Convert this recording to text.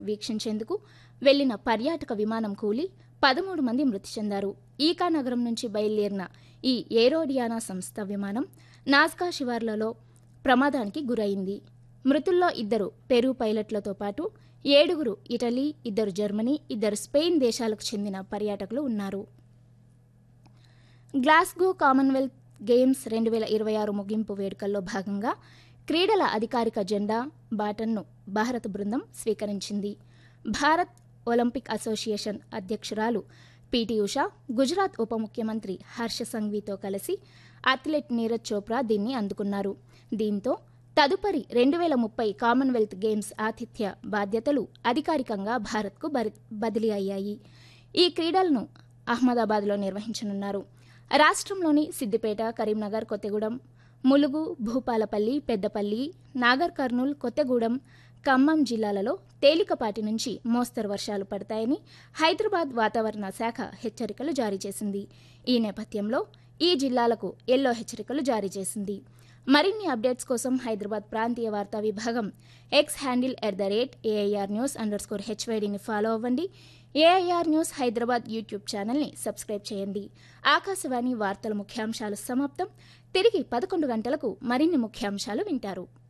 వీక్షించేందుకు వెళ్లిన పర్యాటక విమానం కూలి పదమూడు మంది మృతి చెందారు ఈకా నగరం నుంచి బయలుదేరిన ఈ ఏరోడియానా సంస్థ విమానం నాజ్కా శివార్లలో ప్రమాదానికి గురైంది మృతుల్లో ఇద్దరు పెరు పైలట్లతో పాటు ఏడుగురు ఇటలీ ఇద్దరు జర్మనీ ఇద్దరు స్పెయిన్ దేశాలకు చెందిన పర్యాటకులు ఉన్నారు గ్లాస్గో కామన్వెల్త్ గేమ్స్ రెండు వేల ఇరవై ఆరు ముగింపు వేడుకల్లో భాగంగా క్రీడల అధికారిక జెండా బాటన్ను భారత బృందం స్వీకరించింది భారత్ ఒలింపిక్ అసోసియేషన్ అధ్యక్షురాలు పిటి ఉషా గుజరాత్ ఉప ముఖ్యమంత్రి హర్ష సంఘ్వీతో కలిసి అథ్లెట్ నీరజ్ చోప్రా దీన్ని అందుకున్నారు దీంతో తదుపరి రెండు వేల ముప్పై కామన్వెల్త్ గేమ్స్ ఆతిథ్య బాధ్యతలు అధికారికంగా భారత్కు బరి బదిలీ అయ్యాయి ఈ క్రీడలను అహ్మదాబాద్లో నిర్వహించనున్నారు రాష్ట్రంలోని సిద్దిపేట కరీంనగర్ కొత్తగూడెం ములుగు భూపాలపల్లి పెద్దపల్లి నాగర్ కర్నూల్ కొత్తగూడెం ఖమ్మం జిల్లాలలో తేలికపాటి నుంచి మోస్తరు వర్షాలు పడతాయని హైదరాబాద్ వాతావరణ శాఖ హెచ్చరికలు జారీ చేసింది ఈ నేపథ్యంలో ఈ జిల్లాలకు ఎల్లో హెచ్చరికలు జారీ చేసింది మరిన్ని అప్డేట్స్ కోసం హైదరాబాద్ ప్రాంతీయ వార్తా విభాగం X handle at the rate AIR news under score హెచ్వైడిని ఫాలో అవ్వండి ఏఐఆర్ న్యూస్ హైదరాబాద్ యూట్యూబ్ ఛానల్ని సబ్స్క్రైబ్ చేయండి ఆకాశవాణి వార్తల ముఖ్యాంశాలు సమాప్తం తిరిగి పదకొండు గంటలకు మరిన్ని ముఖ్యాంశాలు వింటారు